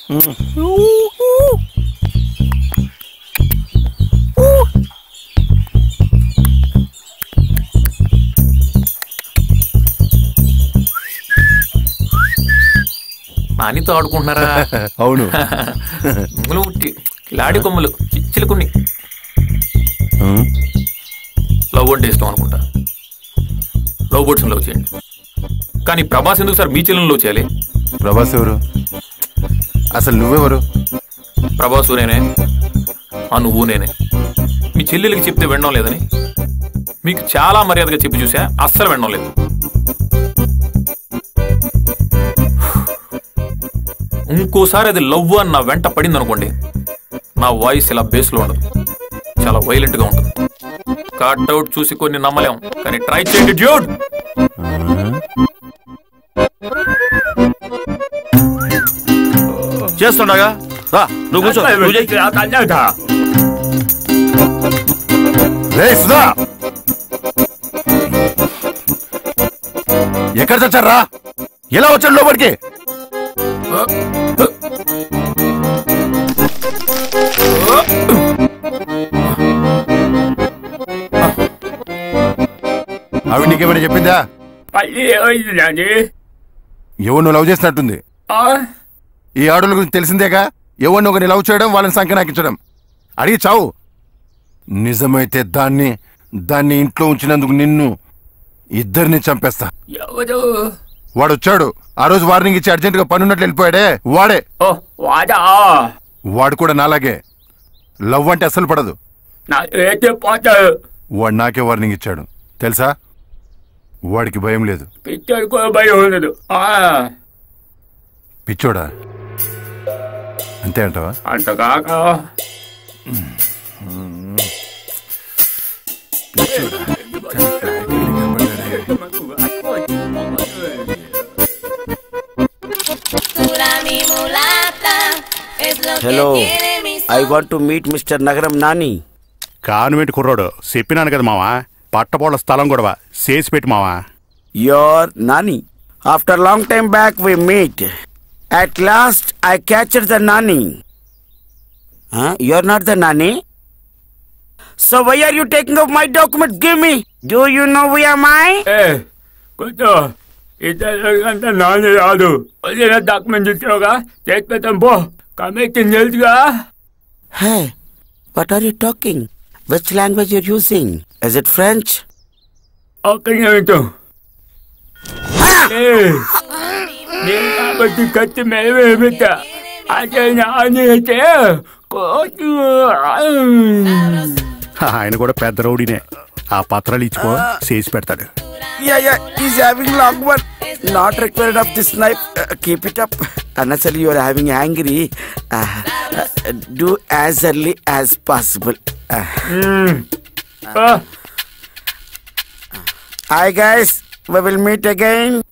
నానితో ఆడుకుంటున్నారా అవును కొమ్ములు ఉట్టి లాడి కొమ్ములు చిచ్చులుకుని ఉమ్, లవ్ అంటే ఇష్టం అనుకుంటా లవ్ బోట్స్ లవ్ చేయండి కానీ ప్రభాస్ ఎందుకు సార్ మీ చెల్లెని లవ్ చేయాలి ప్రభాస్ ఎవరు అసలు నువ్వెవరు ప్రభాసు నేనే ఆ నువ్వు నేనే మీ చెల్లెలకి చెప్తే వినడం లేదని మీకు చాలా మర్యాదగా చెప్పి చూసా అస్సలు వినడం లేదు ఇంకోసారి అది లవ్ అని నా వెంట పడింది అనుకోండి నా వాయిస్ ఇలా బేస్లో ఉండదు చాలా వైలెంట్ గా ఉంటుంది కట్అవుట్ చూసి కొన్ని నమ్మలేం కానీ ట్రై చేయండి డ్యూడ్ చేస్తుండగా రా నువ్వు కూర్చో నువ్వు చెయ్యి. రే సుధా ఎక్కడ చచ్చారా ఎలా వచ్చాడు లోపలికి ఆవిడ నీకేమైనా చెప్పిందా మళ్ళీ ఏమైందండి ఎవరు నువ్వు లవ్ చేసినట్టుంది ఈ ఆడోళ్ళ గురించి తెలిసిందేగా ఎవరిని ఒకరిని లవ్ చేయడం వాళ్ళని సంఖ్య నాకించడం అడిగి చావు నిజమైతే దాన్ని దాన్ని ఇంట్లో ఉంచినందుకు నిన్ను ఇద్దరిని చంపేస్తా ఎవరు వాడు వచ్చాడు ఆ రోజు వార్నింగ్ ఇచ్చి అర్జెంట్ గా పనున్నట్లు వెళ్ళిపోయాడే వాడే ఓ వాడా వాడు కూడా నాలాగే లవ్ అంటే అస్సలు పడదు నా అయితే పోతాడు వాడు నాకే వార్నింగ్ ఇచ్చాడు తెలుసా వాడికి భయం లేదు పిక్చర్ కూడా భయం ఉండదు ఆ, పిచ్చోడా అంతే అంటావా అంత కాక Pura mi mulata es lo hello que tiene mi I want to meet mister నగరం నాని కాన్వెంట్ కుర్రాడు చెప్పినాను కదా మావా పట్టపోళ్ళ స్థలం గొడవ చేసి పెట్టి మావా your Nani after long time back we meet at last I catcher the Nani you're not the Nani so why are you taking off my document give me do you know we are my ఏ కూర్చో ఇద్దరు నాన్న రాదు వదిలిన document ఇచ్చినావుగా చేసి పెట్టాం పో committee తెలుసుగా hey what are you talking which language you're using is it French ఒక్క నిమిషం ఏ, నేను కాబట్టి కత్తి మేమే పెట్టా అదే నాని అయితే కోచు ఆయన కూడా పెద్ద రౌడీనే ఆ పత్రాలు ఇచ్చుకో చేసి పెడతాడు Yeah, yeah, he's having long one. Not required of this knife. Uh, keep it up. Unnecessarily, you are having angry. Uh, uh, do as early as possible. Uh, hi guys, we will meet again.